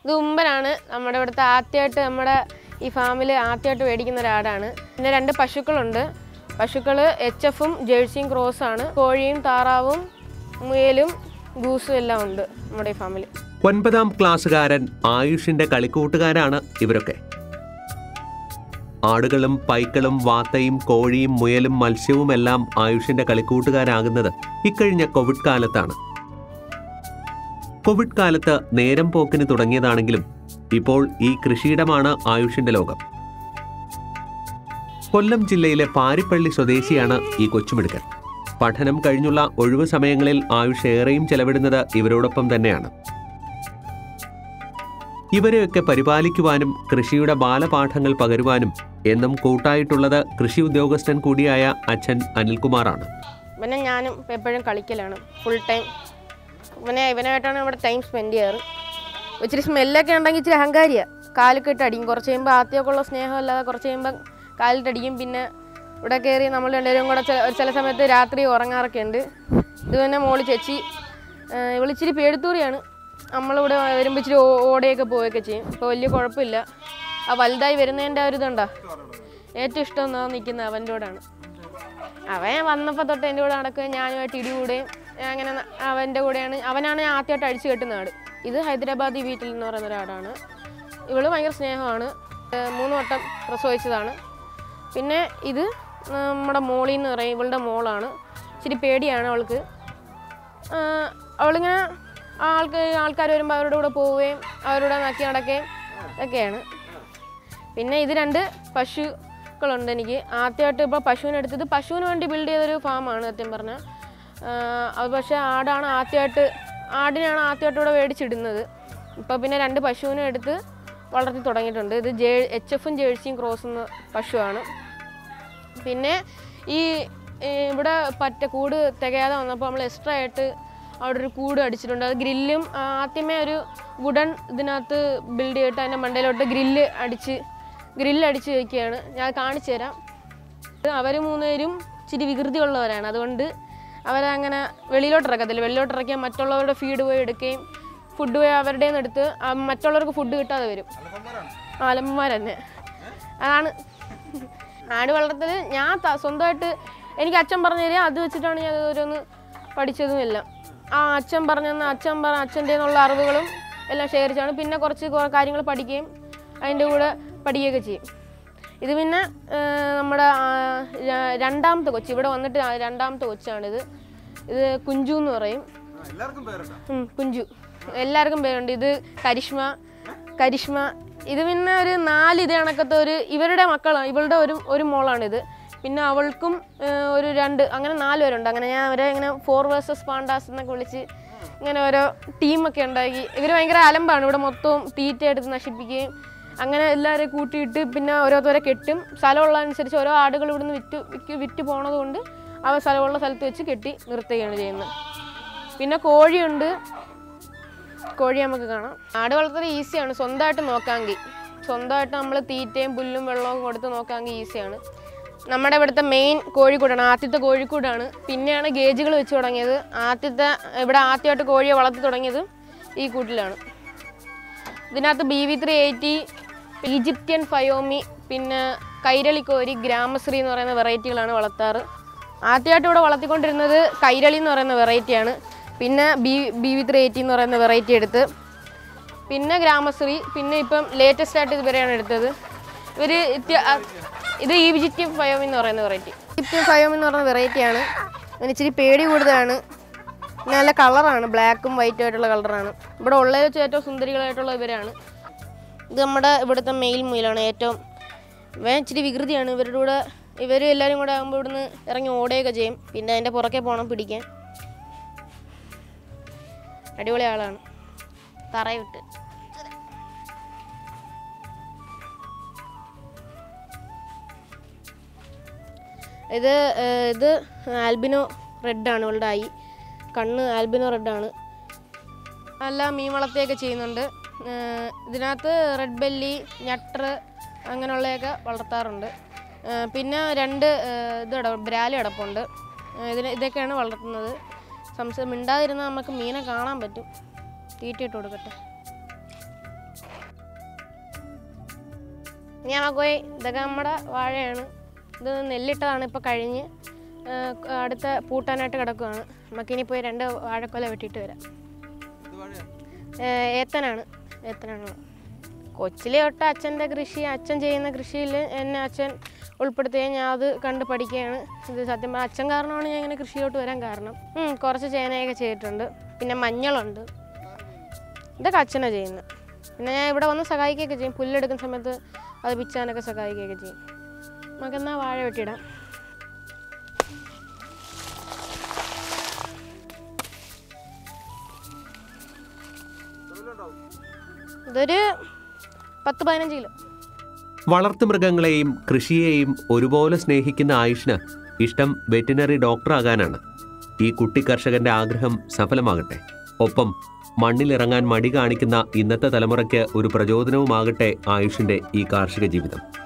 ഇത് ഉമ്പനാണ് നമ്മുടെ ഇവിടുത്തെ ആദ്യമായിട്ട് നമ്മുടെ ഈ ഫാമിൽ ആദ്യമായിട്ട് മേടിക്കുന്ന ഒരാടാണ് പിന്നെ രണ്ട് പശുക്കളുണ്ട് പശുക്കൾ എച്ച് എഫും ജേഴ്സിയും ക്രോസാണ് കോഴിയും താറാവും മുയലും ഗൂസും എല്ലാം ഉണ്ട് നമ്മുടെ ഈ ഫാമിൽ ഒൻപതാം ക്ലാസ്സുകാരൻ ആയുഷിന്റെ കളിക്കൂട്ടുകാരാണ് ഇവരൊക്കെ ആടുകളും പൈക്കളും വാത്തയും കോഴിയും മുയലും മത്സ്യവുമെല്ലാം ആയുഷിന്റെ കളിക്കൂട്ടുകാരാകുന്നത് ഇക്കഴിഞ്ഞ കോവിഡ് കാലത്താണ് കോവിഡ് കാലത്ത് നേരം പോക്കിന് തുടങ്ങിയതാണെങ്കിലും ഇപ്പോൾ ഈ കൃഷിയിടമാണ് ആയുഷിന്റെ ലോകം കൊല്ലം ജില്ലയിലെ പാരിപ്പള്ളി സ്വദേശിയാണ് ഈ കൊച്ചുമിടുക്കൻ പഠനം കഴിഞ്ഞുള്ള ഒഴിവു സമയങ്ങളിൽ ആയുഷ് ഏറെയും ചെലവിടുന്നത് ഇവരോടൊപ്പം തന്നെയാണ് ഇവരെയൊക്കെ പരിപാലിക്കുവാനും കൃഷിയുടെ ബാലപാഠങ്ങൾ പകരുവാനും എന്നും കൂട്ടായിട്ടുള്ളത് കൃഷി ഉദ്യോഗസ്ഥൻ കൂടിയായ അച്ഛൻ അനിൽകുമാറാണ് പിന്നെ ഞാനും എപ്പോഴും കളിക്കലാണ് ഫുൾ ടൈം ഇവനെ ഇവനായിട്ടാണ് ഇവിടെ ടൈം സ്പെൻഡ് ചെയ്യാറ് ഇച്ചിരി സ്മെല്ലൊക്കെ ഉണ്ടെങ്കിൽ ഇച്ചിരി അഹങ്കാരിയാണ് കാലൊക്കെ ഇട്ട് അടിക്കും കുറച്ച് കഴിയുമ്പോൾ ആദ്യമൊക്കെ ഉള്ള സ്നേഹമല്ലാതെ കുറച്ച് കഴിയുമ്പോൾ കാലിട്ടടിക്കും പിന്നെ ഇവിടെ കയറി നമ്മൾ രണ്ടുപേരും കൂടെ ചെ- ചില സമയത്ത് രാത്രി ഉറങ്ങാറൊക്കെ ഉണ്ട് ഇത് തന്നെ മോള് ചേച്ചി ഏഹ് ഇവളിച്ചിരി പേടിത്തൂറിയാണ് നമ്മളിവിടെ വരുമ്പോൾ ഇച്ചിരി ഓ- ഓടുകയൊക്കെ പോവുകയൊക്കെ ചെയ്യും ഇപ്പോൾ വലിയ കുഴപ്പമില്ല ആ വലുതായി വരുന്നതിൻ്റെ ആ ഒരു ഇതുണ്ടാ ഏറ്റവും ഇഷ്ടം എന്നാ നിൽക്കുന്ന അവൻ്റെ കൂടാണ് അവൻ വന്നപ്പോൾ തൊട്ട് എൻ്റെ കൂടെ നടക്കുകയും ഞാനുമായിട്ട് ഇടികൂടുകയും ഞാൻ അങ്ങനെ ന- അവൻ്റെ കൂടെയാണ് അവനാണ് ഞാൻ ആദ്യമായിട്ട് അഴിച്ചു കെട്ടുന്ന ആട് ഇത് ഹൈദരാബാദി വീട്ടിൽ എന്ന് പറയുന്ന ഒരാടാണ് ഇവള് ഭയങ്കര സ്നേഹമാണ് ഏഹ് മൂന്ന് വട്ടം പ്രസവിച്ചതാണ് പിന്നെ ഇത് നമ്മുടെ മോളി എന്ന് പറയും ഇവളുടെ മോളാണ് ഇച്ചിരി പേടിയാണ് അവൾക്ക് ആഹ് അവളിങ്ങനെ ആൾക്ക് ആൾക്കാർ വരുമ്പോൾ അവരുടെ കൂടെ പോവുകയും അവരുടെ നക്കി നടക്കുകയും ഒക്കെയാണ് പിന്നെ ഇത് രണ്ട് പശുക്കളുണ്ട് എനിക്ക് ആദ്യമായിട്ട് ഇപ്പോൾ പശുവിനെ എടുത്തത് പശുവിന് വേണ്ടി ബിൽഡ് ചെയ്തൊരു ഫാമാണ് സത്യം പറഞ്ഞാൽ അത് പക്ഷേ ആടാണ് ആദ്യമായിട്ട് ആടിനെയാണ് ആദ്യമായിട്ട് ഇവിടെ മേടിച്ചിടുന്നത് ഇപ്പോൾ പിന്നെ രണ്ട് പശുവിനെ എടുത്ത് വളർത്തി തുടങ്ങിയിട്ടുണ്ട് ഇത് ജേ എച്ച് എഫും ജേഴ്സിയും ക്രോസും എന്ന പശുവാണ് പിന്നെ ഈ ഈ ഇവിടെ പറ്റ കൂട് തികയാതെ വന്നപ്പോൾ നമ്മൾ എക്സ്ട്രാ ആയിട്ട് അവിടെ ഒരു കൂട് അടിച്ചിട്ടുണ്ട് അത് ഗ്രില്ലും ആദ്യമേ ഒരു വുഡൻ ഇതിനകത്ത് ബിൽഡ് ചെയ്തിട്ട് അതിൻ്റെ മണ്ടയിലോട്ട് ഗ്രില്ല് അടിച്ച് ഗ്രില്ല് അടിച്ച് വയ്ക്കുകയാണ് ഞാൻ കാണിച്ചു തരാം അവർ മൂന്നുപേരും ഇച്ചിരി വികൃതിയുള്ളവരാണ് അതുകൊണ്ട് അവരങ്ങനെ വെളിയിലോട്ട് ഇറക്കത്തില്ല വെളിയിലോട്ട് ഇറക്കിയാൽ മറ്റുള്ളവരുടെ ഫീഡ് പോയി എടുക്കുകയും ഫുഡ് പോയി അവരുടെ നിന്ന് എടുത്ത് ആ മറ്റുള്ളവർക്ക് ഫുഡ് കിട്ടാതെ വരും ആലമ്മമാർ തന്നെ അതാണ് ആട് വളർത്തൽ ഞാൻ ത- സ്വന്തമായിട്ട് എനിക്ക് അച്ഛൻ പറഞ്ഞു തരിക അത് വെച്ചിട്ടാണ് ഞാൻ ഓരോന്ന് പഠിച്ചതും എല്ലാം ആ അച്ഛൻ പറഞ്ഞെന്ന് അച്ഛൻ പറഞ്ഞ അച്ഛൻ്റെ നിന്നുള്ള അറിവുകളും എല്ലാം ശേഖരിച്ചാണ് പിന്നെ കുറച്ച് കുറേ കാര്യങ്ങൾ പഠിക്കുകയും അതിൻ്റെ കൂടെ പഠിക്കുകയൊക്കെ ചെയ്യും ഇത് പിന്നെ ആ, നമ്മുടെ ആ, ര- രണ്ടാമത്തെ കൊച്ച് ഇവിടെ വന്നിട്ട് ആ രണ്ടാമത്തെ കൊച്ചാണിത് ഇത് കുഞ്ചു എന്ന് പറയും ഉം, കുഞ്ചു എല്ലാവർക്കും പേരുണ്ട് ഇത് കരിഷ്മ കരിഷ്മ ഇത് പിന്നെ ഒരു നാല് ഇത് കണക്കത്തെ ഒരു ഇവരുടെ മക്കളാണ് ഇവളുടെ ഒരു ഒരു മോളാണിത് പിന്നെ അവൾക്കും ആ, ഒരു രണ്ട് അങ്ങനെ നാല് പേരുണ്ട് അങ്ങനെ ഞാൻ അവരെ ഇങ്ങനെ ഫോർ വേഴ്സസ് പാണ്ടാസ് എന്നൊക്കെ വിളിച്ച് ഇങ്ങനെ ഓരോ ടീമൊക്കെ ഉണ്ടാക്കി ഇവർ ഭയങ്കര അലമ്പാണ് ഇവിടെ മൊത്തവും തീറ്റ എടുത്ത് നശിപ്പിക്കുകയും അങ്ങനെ എല്ലാവരെയും കൂട്ടിയിട്ട് പിന്നെ ഓരോരുത്തരെ കെട്ടും സ്ഥലമുള്ള അനുസരിച്ച് ഓരോ ആടുകൾ ഇവിടുന്ന് വിറ്റ് വിറ്റ് വിറ്റ് പോണത് കൊണ്ട് അവ സ്ഥലമുള്ള സ്ഥലത്ത് വെച്ച് കെട്ടി നിർത്തുകയാണ് ചെയ്യുന്നത് പിന്നെ കോഴിയുണ്ട് കോഴി നമുക്ക് കാണാം ആട് വളർത്തൽ ഈസിയാണ് സ്വന്തമായിട്ട് നോക്കാമെങ്കിൽ സ്വന്തമായിട്ട് നമ്മൾ തീറ്റയും പുല്ലും വെള്ളവും കൊടുത്ത് നോക്കാമെങ്കിൽ ഈസിയാണ് നമ്മുടെ ഇവിടുത്തെ മെയിൻ കോഴിക്കൂടാണ് ആദ്യത്തെ കോഴിക്കൂടാണ് പിന്നെയാണ് ഗേജുകൾ വെച്ച് തുടങ്ങിയത് ആദ്യത്തെ ഇവിടെ ആദ്യമായിട്ട് കോഴിയെ വളർത്തി തുടങ്ങിയത് ഈ കൂട്ടിലാണ് ഇതിനകത്ത് B V three eighty Egyptian Fayoumi പിന്നെ കൈരളിക്കോരി ഗ്രാമശ്രീ എന്ന് പറയുന്ന വെറൈറ്റികളാണ് വളർത്താറ് ആദ്യമായിട്ട് ഇവിടെ വളർത്തിക്കൊണ്ടിരുന്നത് കൈരളി എന്ന് പറയുന്ന വെറൈറ്റിയാണ് പിന്നെ B B V three eighty എന്ന് പറയുന്ന വെറൈറ്റി എടുത്ത് പിന്നെ ഗ്രാമശ്രീ പിന്നെ ഇപ്പം ലേറ്റസ്റ്റ് ആയിട്ട് ഇതുവരെയാണ് എടുത്തത് ഇവർ ഇത് ഈജിപ്ത്യൻ ഫയോമി എന്ന് പറയുന്ന വെറൈറ്റി ഈജിപ്ത്യൻ ഫയോമി എന്ന് പറയുന്ന വെറൈറ്റിയാണ് അതിന് ഇച്ചിരി പേടി കൂടുതലാണ് പിന്നെ നല്ല കളറാണ് ബ്ലാക്കും വൈറ്റും ആയിട്ടുള്ള കളറാണ് ഇവിടെ ഉള്ളതിൽ വെച്ച് ഏറ്റവും സുന്ദരികളായിട്ടുള്ള ഇവരാണ് ഇത് നമ്മുടെ ഇവിടുത്തെ മെയിൽ മുയിലാണ് ഏറ്റവും ഇവൻ ഇച്ചിരി വികൃതിയാണ് ഇവരുടെ കൂടെ ഇവർ എല്ലാവരും കൂടെ ആകുമ്പോൾ ഇവിടുന്ന് ഇറങ്ങി ഓടുകയൊക്കെ ചെയ്യും പിന്നെ അതിൻ്റെ പുറകെ പോകണം പിടിക്കാൻ അടിപൊളി ആളാണ് തറയിട്ട് ഇത് ഏഹ്, ഇത് ആൽബിനോ റെഡാണ് ഇവളുടെ ആയി കണ്ണ് ആൽബിനോ റെഡാണ് നല്ല മീൻ വളർത്തുകയൊക്കെ ചെയ്യുന്നുണ്ട് ഏഹ്, ഇതിനകത്ത് റെഡ് ബെല്ലി ഞട്ടർ അങ്ങനെയുള്ളതൊക്കെ വളർത്താറുണ്ട് ഏഹ്, പിന്നെ രണ്ട് ഏഹ്, ഇത് ഇട ബ്രാലി അടപ്പുണ്ട് ഏഹ്, ഇതിന് ഇതൊക്കെയാണ് വളർത്തുന്നത് സംശയം മിണ്ടാതിരുന്നാൽ നമുക്ക് മീനെ കാണാൻ പറ്റും തീറ്റ ഇട്ട് കൊടുക്കട്ടെ ഇനി നമുക്ക് പോയി ഇതൊക്കെ നമ്മുടെ വാഴയാണ് ഇത് നെല്ലിട്ടതാണ് ഇപ്പോൾ കഴിഞ്ഞ് ആ, അടുത്ത പൂട്ടാനായിട്ട് കിടക്കുകയാണ് നമുക്കിനി പോയി രണ്ട് വാഴക്കൊല വെട്ടിയിട്ട് വരാം ഏ, ഏത്തനാണ് ഏത്തനാണ് കൊച്ചിലെ തൊട്ട് അച്ഛൻ്റെ കൃഷി അച്ഛൻ ചെയ്യുന്ന കൃഷിയിൽ എന്നെ അച്ഛൻ ഉൾപ്പെടുത്തുകയും ഞാൻ അത് കണ്ട് പഠിക്കുകയാണ് ഇത് സത്യം പറഞ്ഞാൽ അച്ഛൻ കാരണമാണ് ഞാൻ ഇങ്ങനെ കൃഷിയിലോട്ട് വരാൻ കാരണം ഉം, കുറച്ച് ചേനയൊക്കെ ചെയ്തിട്ടുണ്ട് പിന്നെ മഞ്ഞളുണ്ട് ഇതൊക്കെ അച്ഛനാണ് ചെയ്യുന്നത് പിന്നെ ഞാൻ ഇവിടെ വന്ന് സഹായിക്കുകയൊക്കെ ചെയ്യും പുല്ലെടുക്കുന്ന സമയത്ത് അത് പിച്ചാനൊക്കെ സഹായിക്കുകയൊക്കെ ചെയ്യും നമുക്കെന്നാൽ വാഴ വെട്ടിയിടാം ഇതൊരു പത്ത് പതിനഞ്ച് കിലോ വളർത്തുമൃഗങ്ങളെയും കൃഷിയെയും ഒരുപോലെ സ്നേഹിക്കുന്ന ആയുഷിന് ഇഷ്ടം വെറ്റിനറി ഡോക്ടറാകാനാണ് ഈ കുട്ടി കർഷകന്റെ ആഗ്രഹം സഫലമാകട്ടെ ഒപ്പം മണ്ണിലിറങ്ങാൻ മടി കാണിക്കുന്ന ഇന്നത്തെ തലമുറയ്ക്ക് ഒരു പ്രചോദനവുമാകട്ടെ ആയുഷിന്റെ ഈ കാർഷിക ജീവിതം